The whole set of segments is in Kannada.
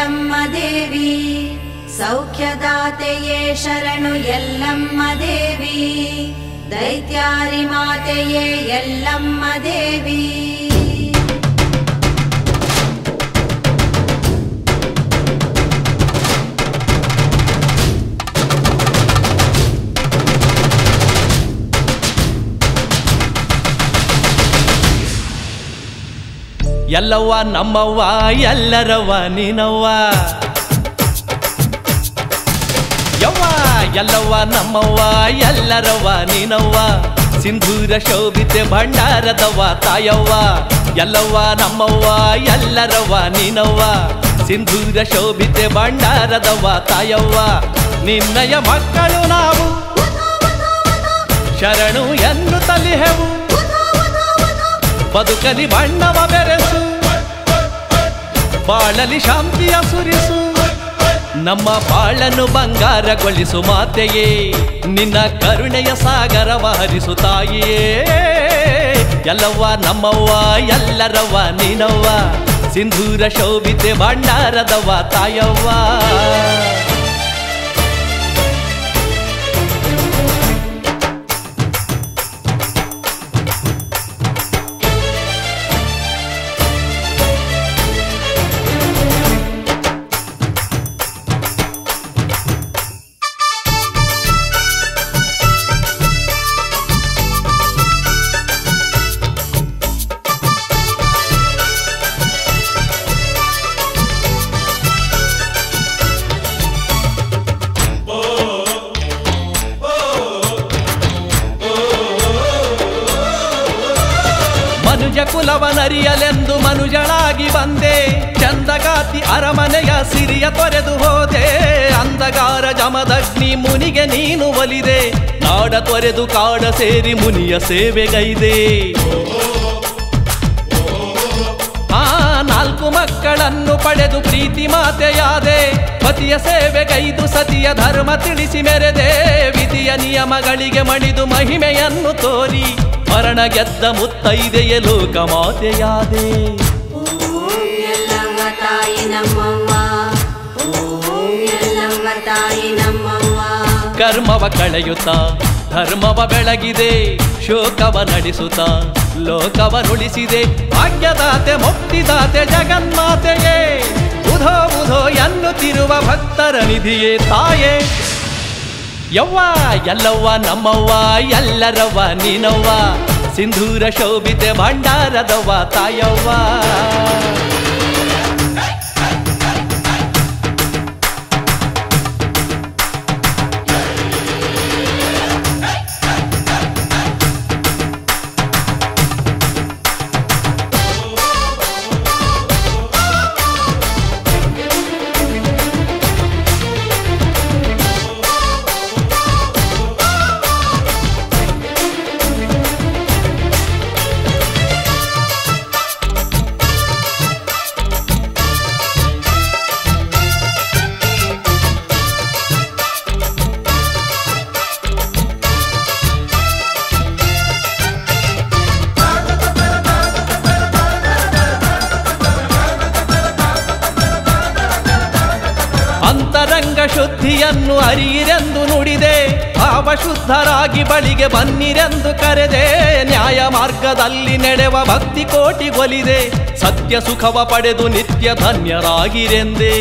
ಎಲ್ಲಮ್ಮ ದೇವಿ ಸೌಖ್ಯದಾತೆಯೇ ಶರಣು ಎಲ್ಲಮ್ಮ ದೇವಿ ದೈತ್ಯಾರಿ ಮಾತೆಯೇ ಎಲ್ಲಮ್ಮ ದೇವಿ ಎಲ್ಲವ್ವ ನಮ್ಮವ್ವ ಎಲ್ಲರವ್ವ ನೀನವ್ವ ಯವ್ವ ಎಲ್ಲವ್ವ ನಮ್ಮವ್ವ ಎಲ್ಲರವ್ವ ನೀನವ್ವ ಸಿಂಧೂರ ಶೋಭಿತೆ ಭಂಡಾರದವ್ವ ತಾಯವ್ವ ಎಲ್ಲವ್ವ ನಮ್ಮವ್ವ ಎಲ್ಲರವ್ವ ನೀನವ್ವ ಸಿಂಧೂರ ಶೋಭಿತೆ ಭಂಡಾರದವ್ವ ತಾಯವ್ವ ನಿನ್ನಯ ಮಕ್ಕಳು ನಾವು ಶರಣು ಎನ್ನು ತಲಿಹೆವು ಬದುಕಲಿ ಬಣ್ಣವ ಬೆರೆಸು ಬಾಳಲಿ ಶಾಂತಿಯ ಸುರಿಸು ನಮ್ಮ ಬಾಳನ್ನು ಬಂಗಾರಗೊಳಿಸು ಮಾತೆಯೇ ನಿನ್ನ ಕರುಣೆಯ ಸಾಗರವ ಹರಿಸು ತಾಯಿಯೇ ಎಲ್ಲವ್ವ ನಮ್ಮವ್ವ ಎಲ್ಲರವ್ವ ನೀನವ್ವ ಸಿಂಧೂರ ಶೋಭಿತೆ ಭಂಡಾರದವ್ವ ತಾಯವ್ವ ಮನುಜ ಕುಲವನರಿಯಲೆಂದು ಮನುಜಳಾಗಿ ಬಂದೆ ಚಂದಗಾತಿ ಅರಮನೆಯ ಸಿರಿಯ ತೊರೆದು ಹೋದೆ ಅಂಧಗಾರ ಜಮದಗ್ನಿ ಮುನಿಗೆ ನೀನು ಒಲಿದೆ ನಾಡ ತೊರೆದು ಕಾಡ ಸೇರಿ ಮುನಿಯ ಸೇವೆಗೈದೆ ಆ ನಾಲ್ಕು ಮಕ್ಕಳನ್ನು ಪಡೆದು ಪ್ರೀತಿ ಮಾತೆಯಾದೆ ಪತಿಯ ಸೇವೆಗೈದು ಸತಿಯ ಧರ್ಮ ತಿಳಿಸಿ ಮೆರೆದೆ ವಿಧಿಯ ನಿಯಮಗಳಿಗೆ ಮಣಿದು ಮಹಿಮೆಯನ್ನು ತೋರಿ ಮರಣ ಗೆದ್ದ ಮುತ್ತೈದೆಯ ಲೋಕ ಮಾತೆಯಾದೆ ಓಂ ಎಲ್ಲವ್ವ ತಾಯಿ ನಮ್ಮವ್ವ ಓಂ ಎಲ್ಲವ್ವ ತಾಯಿ ನಮ್ಮವ್ವ ಕರ್ಮವ ಕಳೆಯುತ್ತ ಧರ್ಮವ ಬೆಳಗಿದೆ ಶೋಕವ ನಡೆಸುತ್ತ ಲೋಕವನುಳಿಸಿದೆ ಭಾಗ್ಯದಾತೆ ಮುಕ್ತಿದಾತೆ ಜಗನ್ಮಾತೆಯೇ ಬುಧೋ ಬುಧೋ ಎನ್ನುತ್ತಿರುವ ಭಕ್ತರ ನಿಧಿಯೇ ತಾಯೇ ಯವ್ವ ಎಲ್ಲವ್ವ ನಮ್ಮವ್ವ ಎಲ್ಲರವ್ವ ನೀನವ್ವ ಸಿಂಧೂರ ಶೋಭಿತೆ ಭಂಡಾರದವ್ವ ತಾಯವ್ವ ಅಂತರಂಗ ಶುದ್ಧಿಯನ್ನು ಅರಿಯಿರೆಂದು ನುಡಿದೆ ಭಾವಶುದ್ಧರಾಗಿ ಬಳಿಗೆ ಬನ್ನಿರೆಂದು ಕರೆದೆ ನ್ಯಾಯ ಮಾರ್ಗದಲ್ಲಿ ನಡೆವ ಭಕ್ತಿ ಕೋಟಿಗೊಲಿದೆ ಸತ್ಯ ಸುಖವ ಪಡೆದು ನಿತ್ಯ ಧನ್ಯರಾಗಿರೆಂದೇ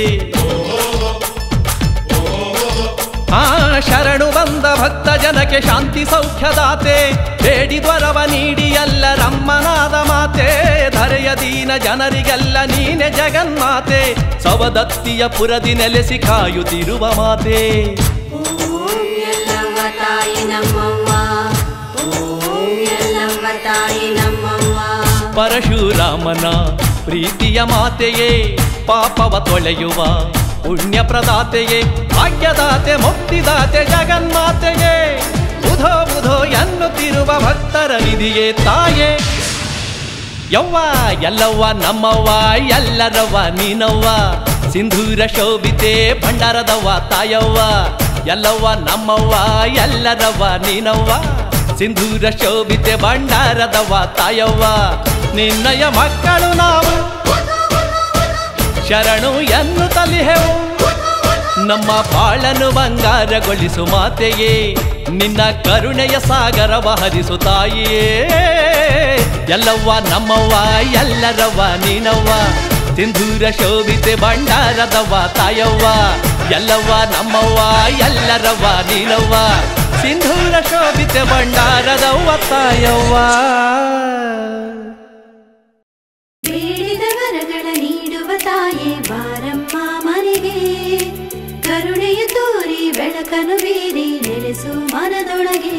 ಆ ಶರಣು ಬಂದ ಭಕ್ತ ಜನಕ್ಕೆ ಶಾಂತಿ ಸೌಖ್ಯದಾತೆ ಬೇಡಿದ್ವರವ ನೀಡಿ ಎಲ್ಲರಮ್ಮನಾದ ಮಾತೆ ಧರೆಯ ದೀನ ಜನರಿಗೆಲ್ಲ ನೀನೆ ಜಗನ್ಮಾತೆ ಸವದತ್ತಿಯ ಪುರದಿ ನೆಲೆಸಿ ಕಾಯುತ್ತಿರುವ ಮಾತೆ ಓಂ ಎಲ್ಲವ್ವ ತಾಯಿ ನಮ್ಮವ್ವ ಓಂ ಎಲ್ಲವ್ವ ತಾಯಿ ನಮ್ಮವ್ವ ಪರಶುರಾಮನ ಪ್ರೀತಿಯ ಮಾತೆಯೇ ಪಾಪವ ತೊಳೆಯುವ ಪುಣ್ಯ ಪ್ರದಾತೆಯೇ ಭಾಗ್ಯದಾತೆ ಮುಕ್ತಿದಾತೆ ಜಗನ್ಮಾತೆಯೇ ಬುಧೋ ಬುಧೋ ಎನ್ನುತ್ತಿರುವ ಭಕ್ತರ ನಿಧಿಯೇ ತಾಯೇ ಯವ್ವ ಎಲ್ಲವ್ವ ನಮ್ಮವ್ವ ಎಲ್ಲರವ್ವ ನೀನವ್ವ ಸಿಂಧೂರ ಶೋಭಿತೆ ಭಂಡಾರದವ್ವ ತಾಯವ್ವ ಎಲ್ಲವ್ವ ನಮ್ಮವ್ವ ಎಲ್ಲರವ್ವ ನೀನವ್ವ ಸಿಂಧೂರ ಶೋಭಿತೆ ಭಂಡಾರದವ್ವ ತಾಯವ್ವ ನಿನ್ನಯ ಮಕ್ಕಳು ನಾವು ಶರಣು ಎನ್ನು ತಲಿಹೆವು ನಮ್ಮ ಬಾಳನ್ನು ಬಂಗಾರಗೊಳಿಸು ಮಾತೆಯೇ ನಿನ್ನ ಕರುಣೆಯ ಸಾಗರವ ಹರಿಸು ತಾಯಿಯೇ ಎಲ್ಲವ್ವ ನಮ್ಮವ್ವ ಎಲ್ಲರವ್ವ ನೀನವ್ವ ಸಿಂಧೂರ ಶೋಭಿತೆ ಭಂಡಾರದವ್ವ ತಾಯವ್ವ ಎಲ್ಲವ್ವ ನಮ್ಮವ್ವ ಎಲ್ಲರವ್ವ ನೀನವ್ವ ಸಿಂಧೂರ ಶೋಭಿತೆ ಭಂಡಾರದವ್ವ ತಾಯವ್ವ ಬೇಡಿದ ವರಗಳ ನೀಡುವ ತಾಯೇ ಬಾರಮ್ಮ ಮನೆಗೆ ಕರುಣೆಯ ತೋರಿ ಬೆಳಕನು ಬೀರಿ ನೆಲೆಸು ಮನದೊಳಗೆ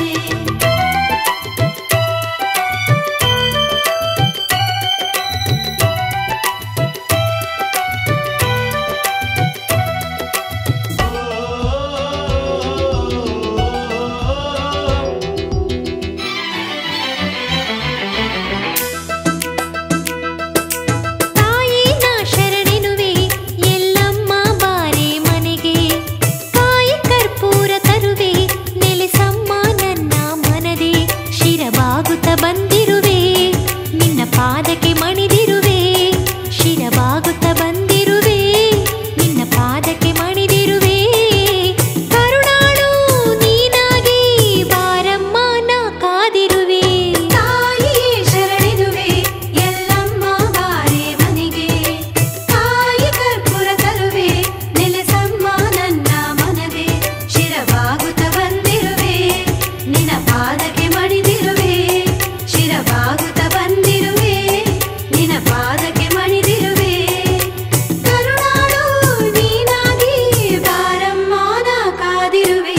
ತಾಯಿ ನಾ ಶರಣೆನುವೆ ಎಲ್ಲಮ್ಮ ಬಾರೆ ಮನೆಗೆ ಕಾಯಿ ಕರ್ಪೂರ ತರುವೆ ನೆಲೆಸಮ್ಮ ನನ್ನ ಮನದೆ ಶಿರಬಾಗುತ್ತ ಬಂದಿರುವೆ ನಿನ್ನ ಪಾದಕ್ಕೆ ಮಣಿದಿರುವೆ ಶಿರಬಾಗುತ್ತ ಬಂದಿರುವೆ ನಿನ್ನ ಪಾದಕ್ಕೆ ಮಣಿದಿರುವೆ ಕರುಣಾಳು ನೀನಾಗಿ ಬಾರಮ್ಮ ನಾ ಕಾದಿರುವೆ ತಾಯಿಯೇ ಶರಣಿರುವೆ ಎಲ್ಲಮ್ಮ ಬಾರೆ ಮನೆಗೆ ತಾಯಿ ಕರ್ಪೂರ ತರುವೆ ನೆಲೆಸಮ್ಮ ನನ್ನ ಮನದೆ ಶಿರಬಾಗುತ್ತ ಬಂದಿರುವೆ ನಿನ್ನ ಪಾದಕ್ಕೆ ಮಣಿದಿರುವೆ ಶಿರಬಾಗುತ್ತ ಬಂದಿರುವೆ ನಿನ್ನ ಪಾದಕ್ಕೆ ಮಣಿದಿರುವೆ ಕರುಣಾಳು ನೀನಾಗಿ ಬಾರಮ್ಮ ನಾ ಕಾದಿರುವೆ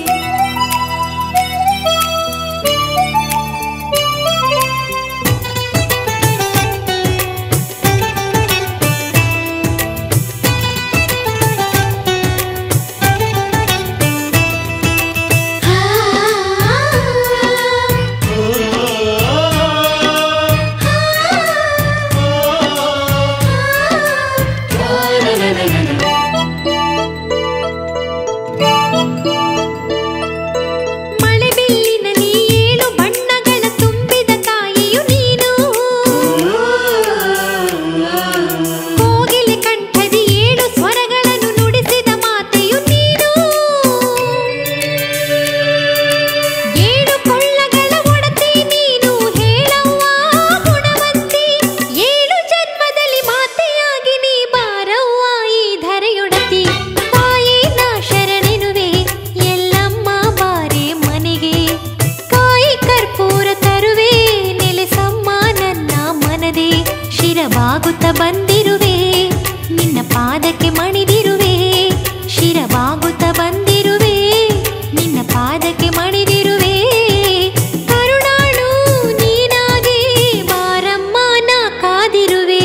ಮಳೆ ಬಿಲ್ಲಿನಲ್ಲಿ ಏಳು ಬಣ್ಣಗಳ ತುಂಬಿದ ತಾಯಿಯು ನೀನು ಕೋಗಿಲೆ ಕಂಠದಿ ಏಳು ಸ್ವರಗಳನ್ನು ನುಡಿಸಿದ ಮಾತೆಯು ನೀನು ಏಳು ಕೊಳ್ಳಗಳ ಒಡತಿ ನೀನು ಹೇಳವ್ವ ಗುಣವಂತಿ ಏಳು ಜನ್ಮದಲ್ಲಿ ಮಾತೆಯಾಗಿ ನೀ ಬಾರವ್ವ ಈ ಧರೆಯೊಡತಿ ತಾಯಿ ನಾ ಶರಣೆನುವೆ ಎಲ್ಲಮ್ಮ ಬಾರೆ ಮನೆಗೆ ಕಾಯಿ ಕರ್ಪೂರ ತರುವೆ ನೆಲೆಸಮ್ಮ ನನ್ನ ಮನದೆ ಶಿರಬಾಗುತ್ತ ಬಂದಿರುವೆ ನಿನ್ನ ಪಾದಕ್ಕೆ ಮಣಿದಿರುವೆ ಶಿರಬಾಗುತ್ತ ಬಂದಿರುವೆ ನಿನ್ನ ಪಾದಕ್ಕೆ ಮಣಿದಿರುವೆ ಕರುಣಾಳು ನೀನಾಗಿ ಬಾರಮ್ಮ ನಾ ಕಾದಿರುವೆ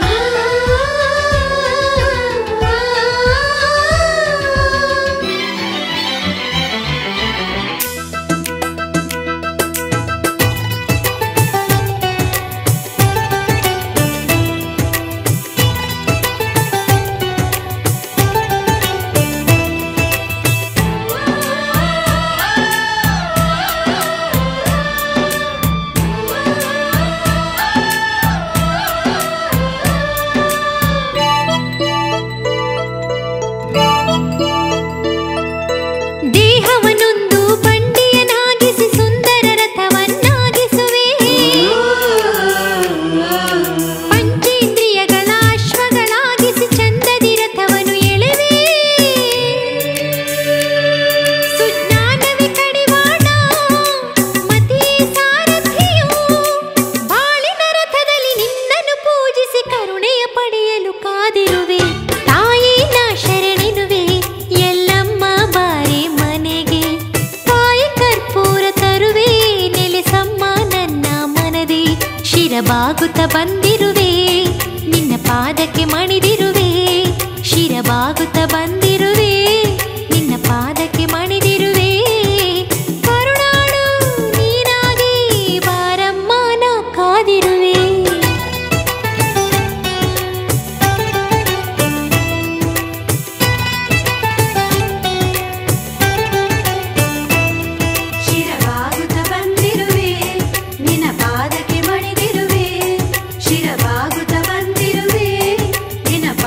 ದೇಹವನ್ನೊಂದು ಬಂಡಿಯನಾಗಿಸಿ ಸುಂದರ ರಥವನ್ನಾಗಿಸುವೆ ಪಂಚೇಂದ್ರಿಯಗಳ ಅಶ್ವಗಳಾಗಿಸಿ ಚಂದದಿ ರಥವನ್ನು ಎಳೆವೆ ಸುಜ್ಞಾನವೇ ಕಡಿವಾಣ ಮತಿಯೇ ಸಾರಥಿಯು ಬಾಳಿನ ರಥದಲ್ಲಿ ನಿನ್ನನ್ನು ಪೂಜಿಸಿ ಕರುಣೆಯ ಪಡೆಯಲು ಕಾದಿರುವೆ ತಾಯಿ ನಾ ಶರಣೆನುವೆ ಎಲ್ಲಮ್ಮ ಬಾರಿ ಮನೆಗೆ ಕಾಯಿ ಕರ್ಪೂರ ತರುವೆ ನೆಲೆಸಮ್ಮ ನನ್ನ ಮನದೆ ಶಿರಬಾಗುತ್ತ ಬಂದಿರುವೆ ನಿನ್ನ ಪಾದಕ್ಕೆ ಮಣಿದಿರುವೆ ಶಿರಬಾಗುತ್ತ ಬಂದಿರುವೆ ನಿನ್ನ ಪಾದಕ್ಕೆ ಮಣಿದಿರುವೆ ಕರುಣಾಳು ನೀನಾಗಿ ಬಾರಮ್ಮ ನಾ ಕಾದಿರುವೆ ಶಿರವಾಗುತ್ತ ಬಂದಿರುವೆ ನಿನ್ನ ಪಾದಕ್ಕೆ ಮಣಿದಿರುವೆ ಶಿರವಾಗುತ್ತ ಬಂದಿರುವೆ ನಿನ್ನ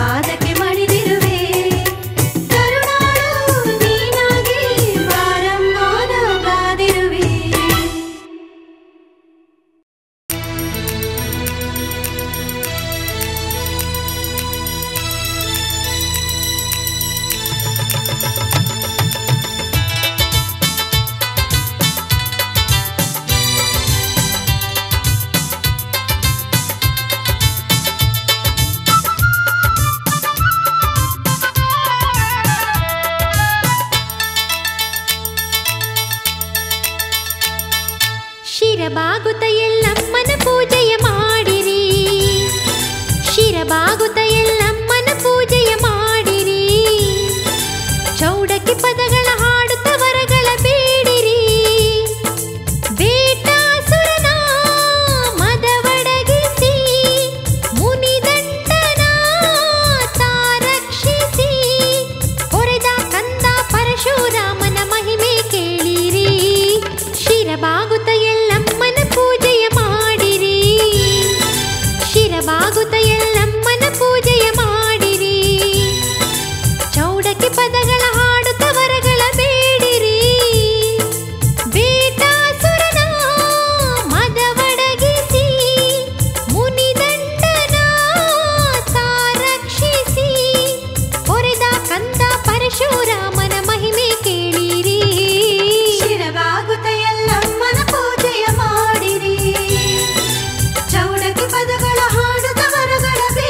ಶಿರಬಾಗುತ್ತ ಎಲ್ಲಮ್ಮನ ಪೂಜೆಯ ಮಾಡಿರಿ ಚೌಡಕಿ ಪದಗಳ ಹಾಡುತ್ತ ವರಗಳ ಬೇಡಿರಿ ಬೇಟಾಸುರನ ಮದವಡಗಿಸಿ ಮುನಿದಂಡನ ತಾರಕ್ಷಿಸಿ ಹೊರೆದ ಕಂದ ಪರಶುರಾಮನ ಮಹಿಮೆ ಕೇಳಿರಿ ಶಿರವಾಗುತ್ತ ಎಲ್ಲಮ್ಮನ ಪೂಜೆಯ ಮಾಡಿರಿ ಚೌಡಕಿ ಪದಗಳ ಹಾಡುತ್ತ ವರಗಳ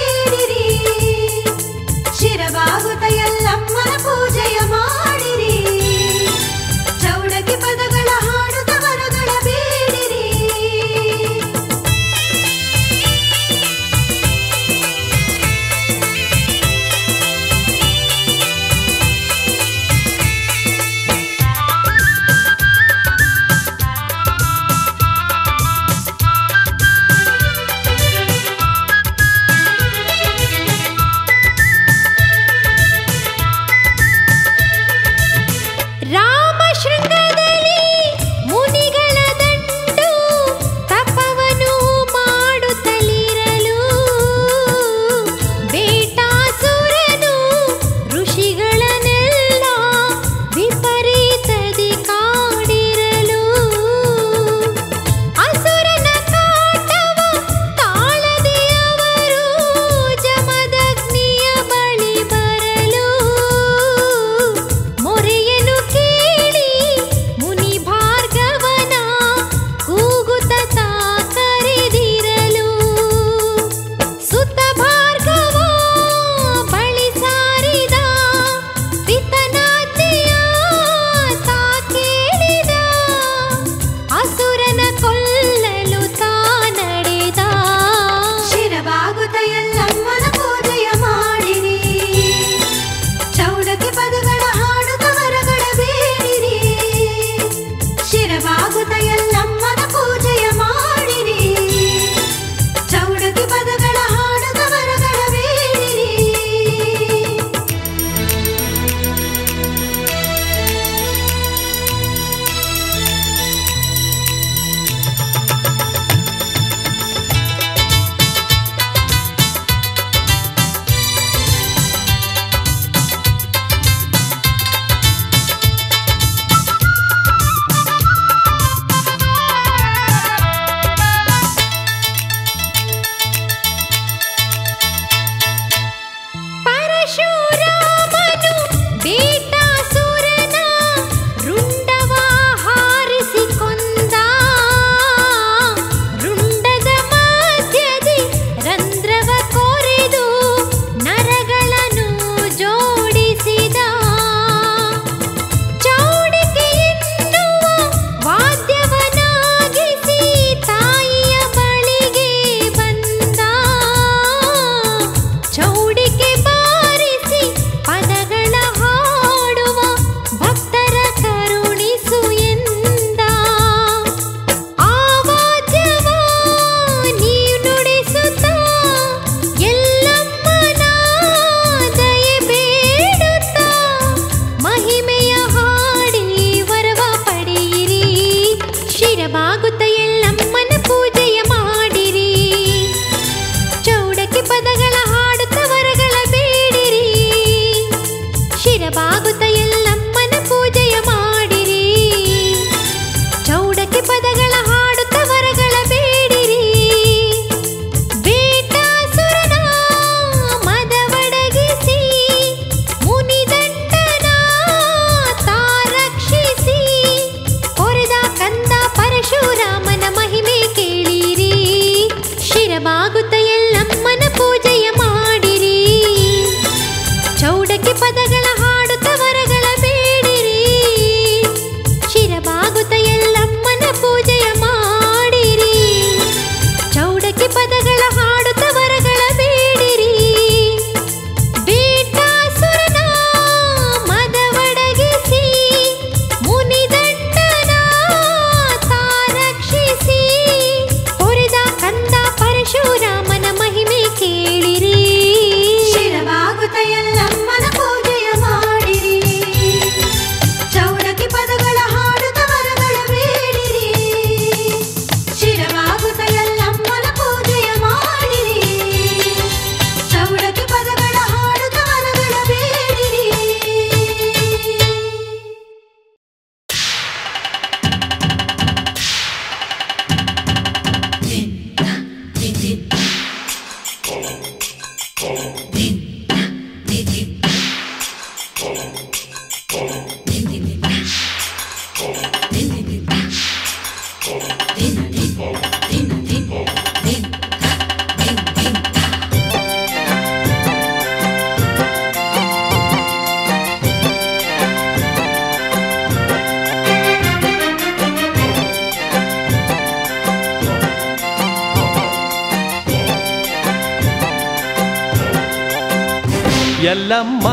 ಎಲ್ಲಮ್ಮ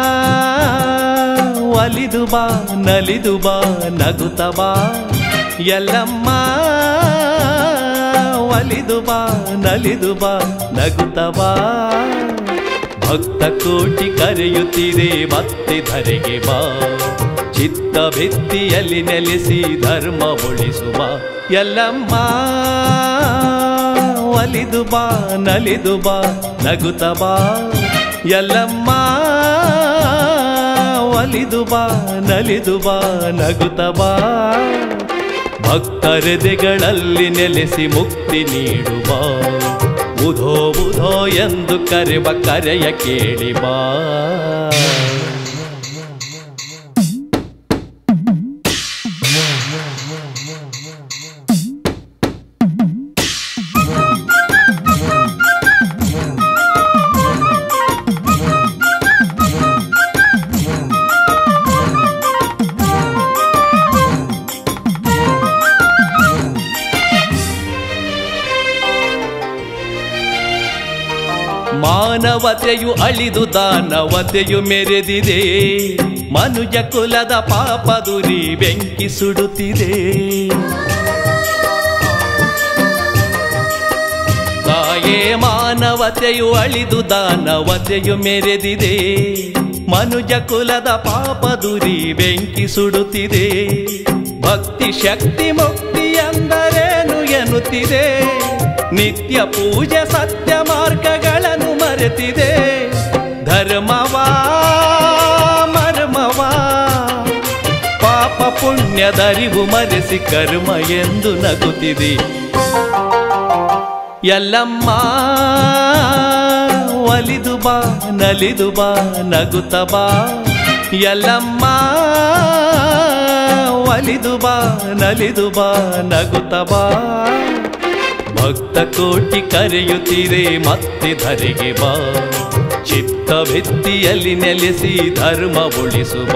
ಒಲಿದು ಬಾ ನಲಿದು ಬಾ ನಗುತ್ತ ಬಾ ಎಲ್ಲಮ್ಮ ಒಲಿದು ಬಾ ನಲಿದು ಬಾ ನಗುತ್ತ ಬಾ ಭಕ್ತ ಕೋಟಿ ಕರೆಯುತ್ತಿದೆ ಮತ್ತೆ ಧರೆಗೆ ಬಾ ಚಿತ್ತ ಭಿತ್ತಿಯಲ್ಲಿ ನೆಲೆಸಿ ಧರ್ಮ ಉಳಿಸುವ ಎಲ್ಲಮ್ಮ ಒಲಿದು ಬಾ ನಲಿದು ಬಾ ನಗುತ್ತ ಬಾ ಎಲ್ಲಮ್ಮ ಒಲಿದು ಬಾ ನಲಿದು ಬಾ ನಗುತ್ತ ಬಾ ಭಕ್ತರೆದೆಗಳಲ್ಲಿ ನೆಲೆಸಿ ಮುಕ್ತಿ ನೀಡುವ ಉಧೋ ಉಧೋ ಎಂದು ಕರೆವ ಕರೆಯ ಕೇಳಿ ಬಾ ಮಾನವತೆಯು ಅಳಿದು ದಾನವತೆಯು ಮೆರೆದಿದೆ ಮನುಜ ಕುಲದ ಪಾಪದುರಿ ಬೆಂಕಿ ಸುಡುತ್ತಿದೆ ತಾಯೇ ಮಾನವತೆಯು ಅಳಿದು ದಾನವತೆಯು ಮೆರೆದಿದೆ ಮನುಜ ಕುಲದ ಪಾಪದುರಿ ಬೆಂಕಿ ಸುಡುತ್ತಿದೆ ಭಕ್ತಿ ಶಕ್ತಿ ಮುಕ್ತಿ ಎಂದರೇನು ಎನ್ನುತ್ತಿದೆ ನಿತ್ಯ ಪೂಜೆ ಸತ್ಯ ಮಾರ್ಗಗಳನ್ನು ಮರೆತಿದೆ ಧರ್ಮವಾ ಮರ್ಮವಾ ಪಾಪ ಪುಣ್ಯದರಿವು ಮರೆಸಿ ಕರ್ಮ ಎಂದು ನಗುತ್ತಿದೆ ಎಲ್ಲಮ್ಮ ಒಲಿದು ಬಾ ನಲಿದು ಬಾ ನಗುತ್ತ ಬಾ ಎಲ್ಲಮ್ಮ ಒಲಿದು ಬಾ ನಲಿದು ಬಾ ನಗುತ್ತ ಬಾ ಭಕ್ತ ಕೋಟಿ ಕರೆಯುತ್ತೀರೆ ಮತ್ತೆ ಧರೆಗೆ ಬಾ ಚಿತ್ತ ಭಿತ್ತಿಯಲ್ಲಿ ನೆಲೆಸಿ ಧರ್ಮ ಉಳಿಸುವ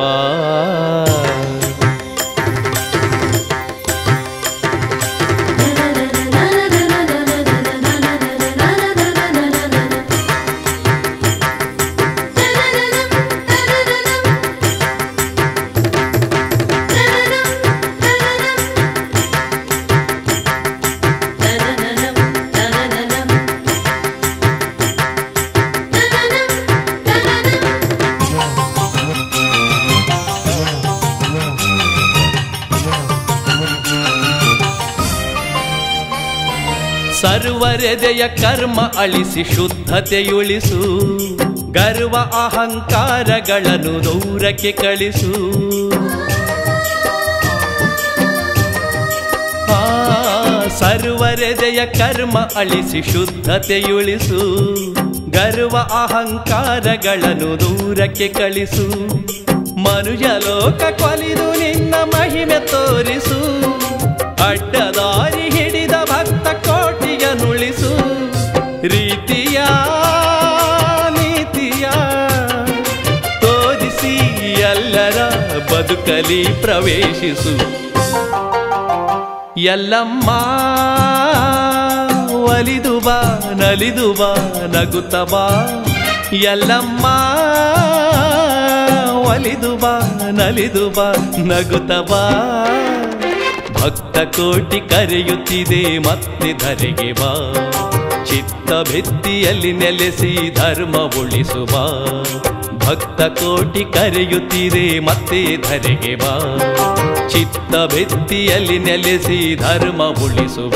ಸರ್ವರೆದೆಯ ಕರ್ಮ ಅಳಿಸಿ ಶುದ್ಧತೆಯುಳಿಸು ಗರ್ವ ಅಹಂಕಾರಗಳನ್ನು ದೂರಕ್ಕೆ ಕಳಿಸು ಆ, ಸರ್ವರೆದೆಯ ಕರ್ಮ ಅಳಿಸಿ ಶುದ್ಧತೆಯುಳಿಸು ಗರ್ವ ಅಹಂಕಾರಗಳನ್ನು ದೂರಕ್ಕೆ ಕಳಿಸು ಮನುಜ ಲೋಕ ಕೊಲಿದು ನಿನ್ನ ಮಹಿಮೆ ತೋರಿಸು ಅಡ್ಡದಾರಿ ಹಿಡಿದ ಭಕ್ತ ಕೋಟಿಯ ನುಳಿಸು ರೀತಿಯ ನೀತಿಯ ತೋರಿಸಿ ಎಲ್ಲರ ಬದುಕಲಿ ಪ್ರವೇಶಿಸು ಎಲ್ಲಮ್ಮ ಒಲಿದು ಬಾ ನಲಿದು ಬಾ ನಗುತ್ತ ಬಾ ಎಲ್ಲಮ್ಮ ಒಲಿದು ಬಾ ನಲಿದು ಬಾ ನಗುತ್ತ ಬಾ ಭಕ್ತ ಕೋಟಿ ಕರೆಯುತ್ತಿದೆ ಮತ್ತೆ ಧರೆಗೆ ಬಾ ಚಿತ್ತ ಭಿತ್ತಿಯಲ್ಲಿ ನೆಲೆಸಿ ಧರ್ಮ ಉಳಿಸುವ ಭಕ್ತ ಕೋಟಿ ಕರೆಯುತ್ತಿದೆ ಮತ್ತೆ ಧರೆಗೆ ಬಾ ಚಿತ್ತ ಭಿತ್ತಿಯಲ್ಲಿ ನೆಲೆಸಿ ಧರ್ಮ ಉಳಿಸುವ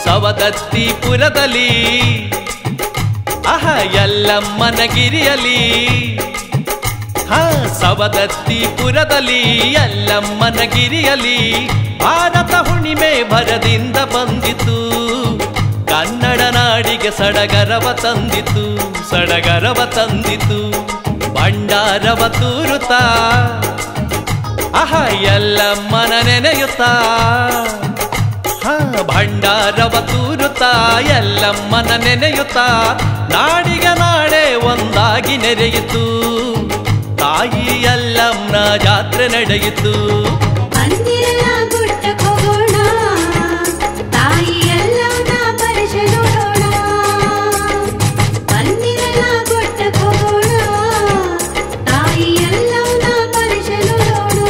ಸವದತ್ತಿಪುರದಲ್ಲಿ ಅಹ ಎಲ್ಲಮ್ಮನ ಗಿರಿಯಲಿ ಹಾ ಸವದತ್ತಿಪುರದಲ್ಲಿ ಎಲ್ಲಮ್ಮನ ಗಿರಿಯಲಿ ಭಾರತ ಹುಣ್ಣಿಮೆ ಭರದಿಂದ ಬಂದಿತು ಕನ್ನಡ ನಾಡಿಗೆ ಸಡಗರವ ತಂದಿತು ಸಡಗರವ ತಂದಿತು ಭಂಡಾರವ ತೂರುತ್ತಾ ಅಹ ಎಲ್ಲಮ್ಮನ ನೆನೆಯುತ್ತಾ ಹಾ ಭಂಡಾರವ ತೂರುತ್ತಾ ಎಲ್ಲಮ್ಮನ ನೆನೆಯುತ್ತಾ ನಾಡಿಗ ನಾಡೆ ಒಂದಾಗಿ ನೆರೆಯಿತು ತಾಯಿ ಎಲ್ಲಮ್ಮನ ಜಾತ್ರೆ ನಡೆಯಿತು ಅಂದಿರಲ ಗುಡ್ಡಕ್ಕೆ ಹೋಗೋಣ ತಾಯಿ ಎಲ್ಲವನ್ನ ಪರಿಶ ನೋಡೋಣ ಅಂದಿರಲ ಗುಡ್ಡಕ್ಕೆ ಹೋಗೋಣ ತಾಯಿ ಎಲ್ಲವನ್ನ ಪರಿಶ ನೋಡೋಣ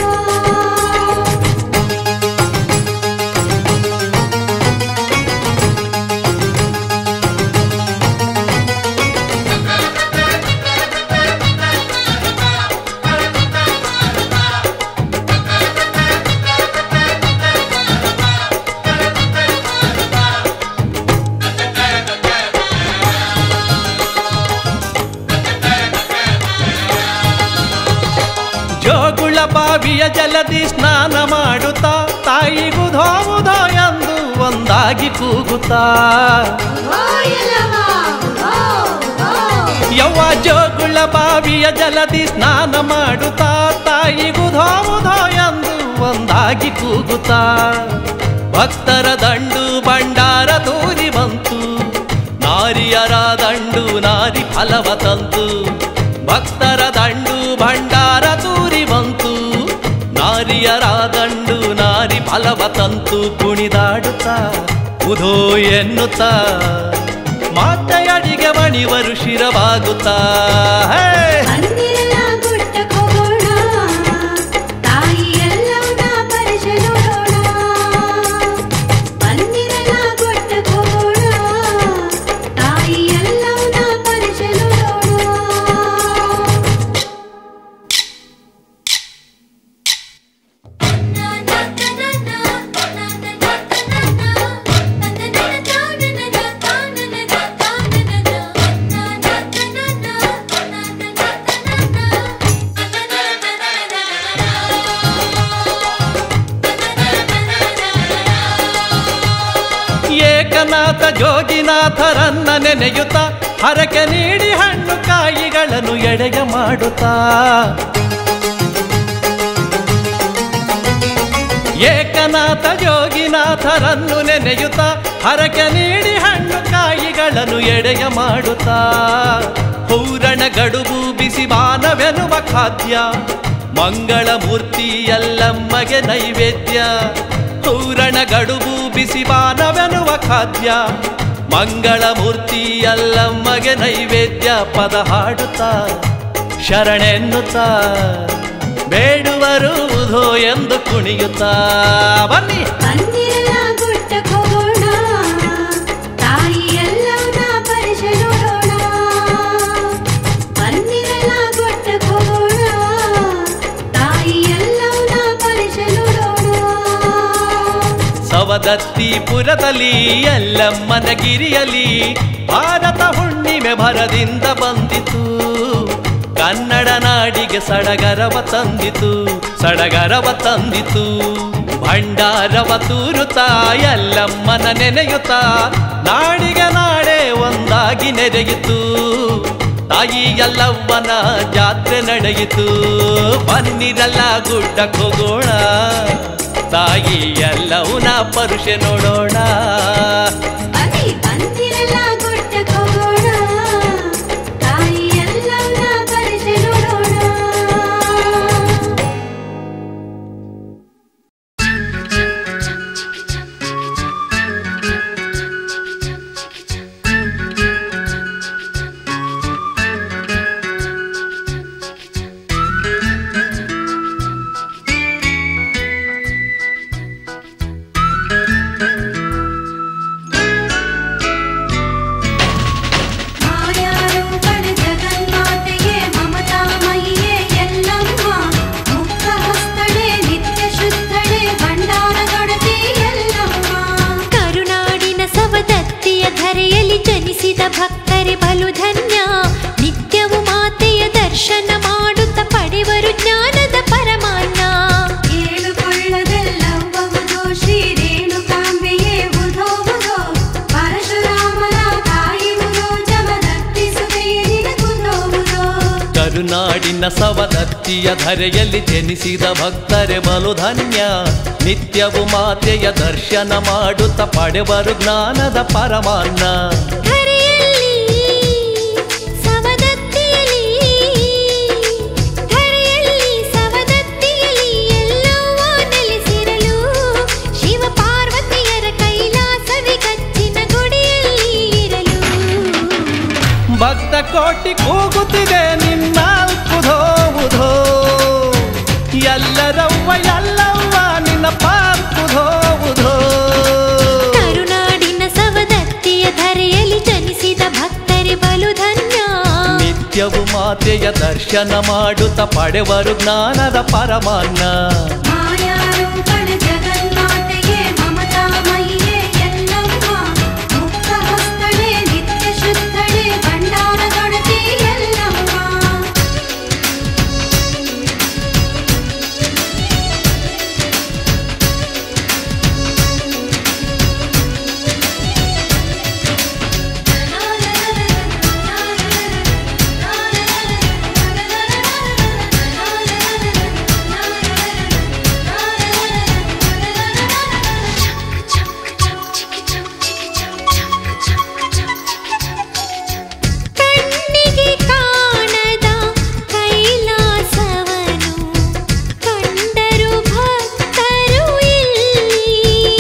ಜೋಗುಳ ಬಾವಿಯ ಜಲದಿ ಸ್ನಾನ ಮಾಡುತ್ತಾ ತಾಯಿಗೂ ಧೋವುಧೋ ಎಂದು ಒಂದಾಗಿ ಕೂಗುತ್ತಾ ಓ ಎಲ್ಲವ ಓ ಓ ಯವ್ವ ಜೋಗುಳ ಬಾವಿಯ ಜಲದಿ ಸ್ನಾನ ಮಾಡುತ್ತಾ ತಾಯಿಗೂ ಧೋವುಧೋ ಎಂದು ಒಂದಾಗಿ ಕೂಗುತ್ತಾ ಭಕ್ತರ ದಂಡು ಭಂಡಾರ ತೂರಿ ಬಂತು ನಾರಿಯರ ದಂಡು ನಾರಿ ಫಲವ ತಂತು ಭಕ್ತರ ದಂಡು ಭಂಡಾರ ತೂರಿ ಬಂತು ನಾರಿಯರ ದಂಡು ನಾರಿ ಫಲವ ತಂತು ಕುಣಿದಾಡುತ್ತಾ ಉಧೋ ಎನ್ನುತ್ತಾ ಮಾತೆಯಡಿಗೆ ಮಣಿವರು ಶಿರವಾಗುತ್ತಾ ಹೇ ಅಂದಿರಲ ಗುಡ್ಡಕ್ಕೆ ಹೋಗೋಣ ತಾಯಿ ಎಲ್ಲವನ್ನ ಪರಿಶ ನೋಡೋಣ ಅಂದಿರಲ ಗುಡ್ಡಕ್ಕೆ ಹೋಗೋಣ ತಾಯಿ ಎಲ್ಲವನ್ನ ಪರಿಶ ನೋಡೋಣ ಏಕನಾಥ ಜೋಗಿನಾಥರನ್ನ ನೆನೆಯುತ್ತ ಹರಕೆ ನೀಡಿ ಹಣ್ಣು ಕಾಯಿಗಳನ್ನು ಎಡೆಯ ಮಾಡುತ್ತಾ ಏಕನಾಥ ಜೋಗಿನಾಥರನ್ನು ನೆನೆಯುತ್ತ ಹರಕೆ ನೀಡಿ ಹಣ್ಣು ಕಾಯಿಗಳನ್ನು ಎಡೆಯ ಮಾಡುತ್ತಾ ಹೂರಣ ಗಡುಬು ಬಿಸಿ ಬಾನವೆನುವ ಖಾದ್ಯ ಮಂಗಳ ಮೂರ್ತಿ ಎಲ್ಲಮ್ಮಗೆ ನೈವೇದ್ಯ ಹೂರಣ ಗಡುಬು ಬಿಸಿ ಬಾನವೆನುವ ಖಾದ್ಯ ಮಂಗಳ ಮೂರ್ತಿ ಎಲ್ಲಮ್ಮಗೆ ನೈವೇದ್ಯ ಪದ ಹಾಡುತ್ತಾ ಶರಣೆನ್ನುತ್ತಾ ಬೇಡುವರುವುದೋ ಎಂದು ಕುಣಿಯುತ್ತಾ ಬನ್ನಿ ಅಂದಿರಲ ಗುಡ್ಡಕ್ಕೆ ಹೋಗೋಣ ತಾಯಿ ಎಲ್ಲವನ್ನ ಪರಿಶ ನೋಡೋಣ ಅಂದಿರಲ ಗುಡ್ಡಕ್ಕೆ ಹೋಗೋಣ ತಾಯಿ ಎಲ್ಲವನ್ನ ಪರಿಶ ನೋಡೋಣ ಸವದತ್ತಿಪುರದಲ್ಲಿ ಎಲ್ಲಮ್ಮನ ಗಿರಿಯಲಿ ಭಾರತ ಹುಣ್ಣಿಮೆ ಭರದಿಂದ ಬಂದಿತು ಕನ್ನಡ ನಾಡಿಗೆ ಸಡಗರವ ತಂದಿತು ಸಡಗರವ ತಂದಿತು ಭಂಡಾರವ ತೂರುತ್ತಾ ಎಲ್ಲಮ್ಮನ ನೆನೆಯುತ್ತಾ ನಾಡಿಗೆ ನಾಡೆ ಒಂದಾಗಿ ನೆರೆಯಿತು ತಾಯಿ ಎಲ್ಲವ್ವನ ಜಾತ್ರೆ ನಡೆಯಿತು ಬನ್ನಿರಲ್ಲ ಗುಡ್ಡಕ್ಕೆ ಹೋಗೋಣ ತಾಯಿ ಎಲ್ಲವನ್ನ ಪರುಷೆ ನೋಡೋಣ ಬನ್ನಿ ಬಂದಿರಲ್ಲ ಗುಡ್ಡಕ್ಕೆ ಹೋಗೋಣ ತಾಯಿ ಎಲ್ಲವನ್ನ ಪರಿಶ ನೋಡೋಣ Thank ಜನಿಸಿದ ಭಕ್ತರೆ ಬಲು ಧನ್ಯ ನಿತ್ಯವು ಮಾತೆಯ ದರ್ಶನ ಮಾಡುತ್ತ ಪಡೆವರು ಜ್ಞಾನದ ಪರಮಾನ್ನ ಕೇಳುಕೊಳ್ಳದೆಲ್ಲವ್ವವುದೋ ಶ್ರೀ ರೇಣುಕಾಂಬೆಯೇ ಬುಧೋ ಬುಧೋ ಪರಶುರಾಮನ ತಾಯಿ ಬುಧೋ ಜಮದತ್ತಿಸುವೆಯೇ ನಿನಗುಧೋ ಬುಧೋ ಕರುನಾಡಿನ ಸವದತ್ತಿಯ ಧರೆಯಲ್ಲಿ ಜನಿಸಿದ ಭಕ್ತರೆ ಬಲು ಧನ್ಯ ನಿತ್ಯವು ಮಾತೆಯ ದರ್ಶನ ಮಾಡುತ್ತ ಪಡೆವರು ಜ್ಞಾನದ ಪರಮಾನ್ನ ಧರೆಯಲ್ಲಿ ಸವದತ್ತಿಯಲಿ ಧರೆಯಲ್ಲಿ ಸವದತ್ತಿಯಲಿ ಎಲ್ಲವ್ವ ನೆಲೆಸಿರಲು ಶಿವ ಪಾರ್ವತಿಯರ ಕೈಲಾಸವಿ ಕಚ್ಚಿನ ಗುಡಿಯಲ್ಲಿ ಇರಲು ಭಕ್ತ ಕೋಟಿ ಕೂಗುತ್ತಿದೆ ನಿನ್ನಾಲ್ಕು ಧೋವುಧೋ ಎಲ್ಲರವ್ವ ಎಲ್ಲವ್ವ ನಿನ್ನ ಪಾರ್ಕು ಧೋವುಧೋ ಕರುನಾಡಿನ ಸವದತ್ತಿಯ ಧರೆಯಲ್ಲಿ ಜನಿಸಿದ ಭಕ್ತರೆ ಬಲು ಧನ್ಯ ನಿತ್ಯವು ಮಾತೆಯ ದರ್ಶನ ಮಾಡುತ್ತ ಪಡೆವರು ಜ್ಞಾನದ ಪರಮಾನ್ನ ಮಾಯಾರೂಪಣ ಜಗನ್ಮಾತೆಯೇ ಮಮತಾಮಯಿಯೇ ಎಲ್ಲಮ್ಮ ಮುಕ್ತ ಹಸ್ತಳೆ ನಿತ್ಯ ಶುದ್ಧಳೆ ಭಂಡಾರ ಗಣತಿ ಎಲ್ಲಮ್ಮ ಕಣ್ಣಿಗೆ ಕಾಣದ ಕೈಲಾಸವನು ಕಂಡರು ಭಕ್ತರು ಇಲ್ಲಿ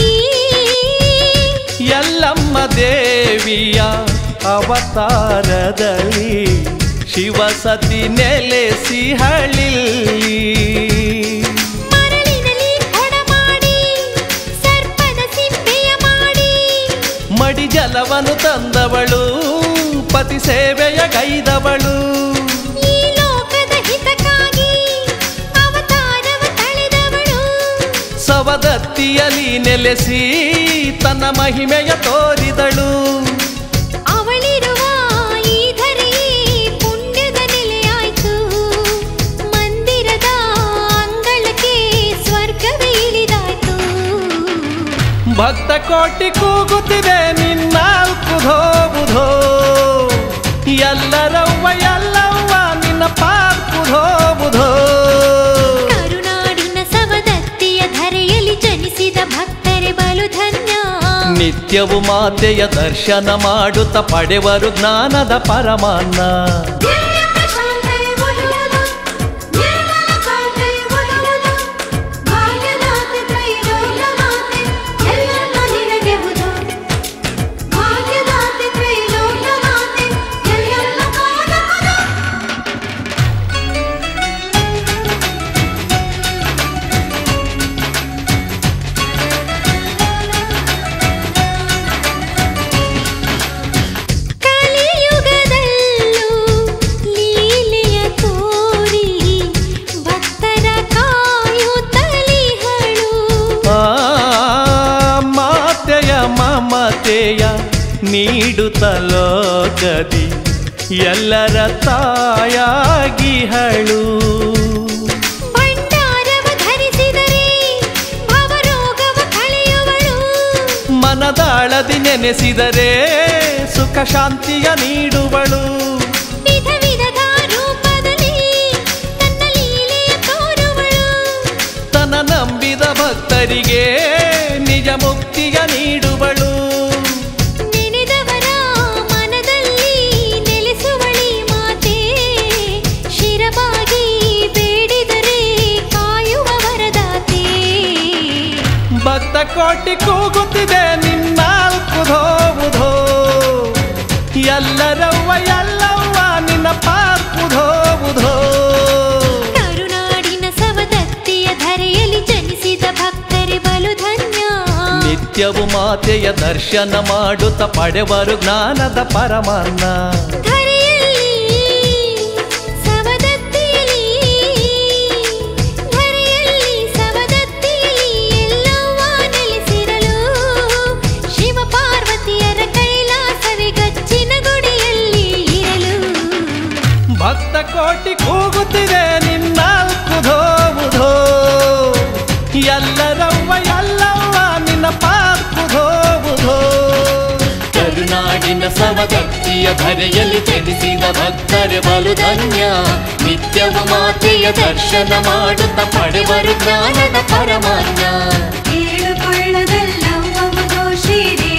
ಎಲ್ಲಮ್ಮ ದೇವಿಯ ಅವತಾರದಲ್ಲಿ ಶಿವಸತಿ ನೆಲೆಸಿ ಹಳಿಲ್ಲಿ ಮರಳಿನಲ್ಲಿ ಒಡಮಾಡಿ ಸರ್ಪದ ಸಿಪ್ಪೆಯ ಮಾಡಿ ಮಡಿ ಜಲವನ್ನು ತಂದವಳು ಪತಿ ಸೇವೆಯ ಗೈದವಳು ಈ ಲೋಕದ ಹಿತಕ್ಕಾಗಿ ಅವತಾರವ ತಳೆದವಳು ಸವದತ್ತಿಯಲ್ಲಿ ನೆಲೆಸಿ ತನ್ನ ಮಹಿಮೆಯ ತೋರಿದಳು ಅವಳಿರುವ ಈ ಧರೆಯೇ ಪುಣ್ಯದ ನೆಲೆಯಾಯ್ತು ಮಂದಿರದ ಅಂಗಳಕ್ಕೆ ಸ್ವರ್ಗವೇ ಇಳಿದಾಯ್ತು ಭಕ್ತ ಕೋಟಿ ಕೂಗುತ್ತಿದೆ ನಿನ್ನಾಲ್ಕು ಧೋಬುಧೋ ಎಲ್ಲರವ್ವ ಎಲ್ಲವ್ವ ನಿನ್ನ ಪಾರ್ಕು ಧೋಬುಧೋ ಕರುನಾಡಿನ ಸವದತ್ತಿಯ ಧರೆಯಲ್ಲಿ ಜನಿಸಿದ ಭಕ್ತರೆ ಬಲು ಧನ್ಯ ನಿತ್ಯವು ಮಾತೆಯ ದರ್ಶನ ಮಾಡುತ್ತ ಪಡೆವರು ಜ್ಞಾನದ ಪರಮಾನ್ನ ದಿವ್ಯ ಪ್ರಶಾಂತೆ ಒಲುವುದು ನಿರ್ಮಲ ಕಾಂತೆ ಒಲುವುದು ಭಾಗ್ಯದಾತೆ ತ್ರೈಲೋಕ್ಯಮಾತೆ ಎಲ್ಲೆಲ್ಲ ನಿನಗೆ ಬುಧೋ ಭಾಗ್ಯದಾತೆ ತ್ರೈಲೋಕ್ಯಮಾತೆ ಎಲ್ಲೆಲ್ಲ ಕಾದ ಬುಧೋ ಕಲಿಯುಗದಲ್ಲೂ ಲೀಲೆಯ ತೋರಿ ಭಕ್ತರ ಕಾಯುತ್ತಲಿಹಳು ಆ ಮಾತೆಯ ಮಮತೆಯ ನೀಡುತ್ತ ಲೋಕದಿ ಎಲ್ಲರ ತಾಯಾಗಿಹಳು ಭಂಡಾರವ ಧರಿಸಿದರೆ ಭವರೋಗವ ಕಳೆಯುವಳು ಮನದಾಳದಿ ನೆನೆಸಿದರೆ ಸುಖ ಶಾಂತಿಯ ನೀಡುವಳು ವಿಧ ವಿಧದ ರೂಪದಲ್ಲಿ ತನ್ನ ಲೀಲೆಯ ತೋರುವಳು ತನ್ನ ನಂಬಿದ ಭಕ್ತರಿಗೆ ನಿಜ ಮುಕ್ತಿಯ ನೀಡುವಳು ನೆನೆದವರ ಮನದಲ್ಲಿ ನೆಲೆಸುವಳಿ ಮಾತೆ ಶಿರವಾಗಿ ಬೇಡಿದರೆ ಕಾಯುವ ವರದಾತೆ ಭಕ್ತ ಕೋಟಿ ಕೂಗುತ್ತಿದೆ ನಿನ್ನಾಲ್ಕು ಧೋವುಧೋ ಎಲ್ಲರವ್ವ ಎಲ್ಲವ್ವ ನಿನ್ನ ಪಾರ್ಕು ಧೋವುಧೋ ಕರುನಾಡಿನ ಸವದತ್ತಿಯ ಧರೆಯಲ್ಲಿ ಜನಿಸಿದ ಭಕ್ತರೆ ಬಲು ಧನ್ಯ ನಿತ್ಯವು ಮಾತೆಯ ದರ್ಶನ ಮಾಡುತ್ತ ಪಡೆವರು ಜ್ಞಾನದ ಪರಮಾನ್ನ ಧರೆಯಲ್ಲಿ ಸವದತ್ತಿಯಲಿ ಧರೆಯಲ್ಲಿ ಸವದತ್ತಿಯಲಿ ಎಲ್ಲವ್ವ ನೆಲೆಸಿರಲು ಶಿವ ಪಾರ್ವತಿಯರ ಕೈಲಾಸವೇ ಗಚ್ಚಿನ ದತ್ತಿಯ ಧರೆಯಲ್ಲಿ ಜನಿಸಿದ ಭಕ್ತರೆ ಬಲು ಧನ್ಯ ನಿತ್ಯವು ಮಾತೆಯ ದರ್ಶನ ಮಾಡುತ್ತ ಪಡೆವರು ಜ್ಞಾನದ ಪರಮಾನ್ಯ ಏಳು ಕೊಳ್ಳದಲ್ಲವವುದು ಶ್ರೀ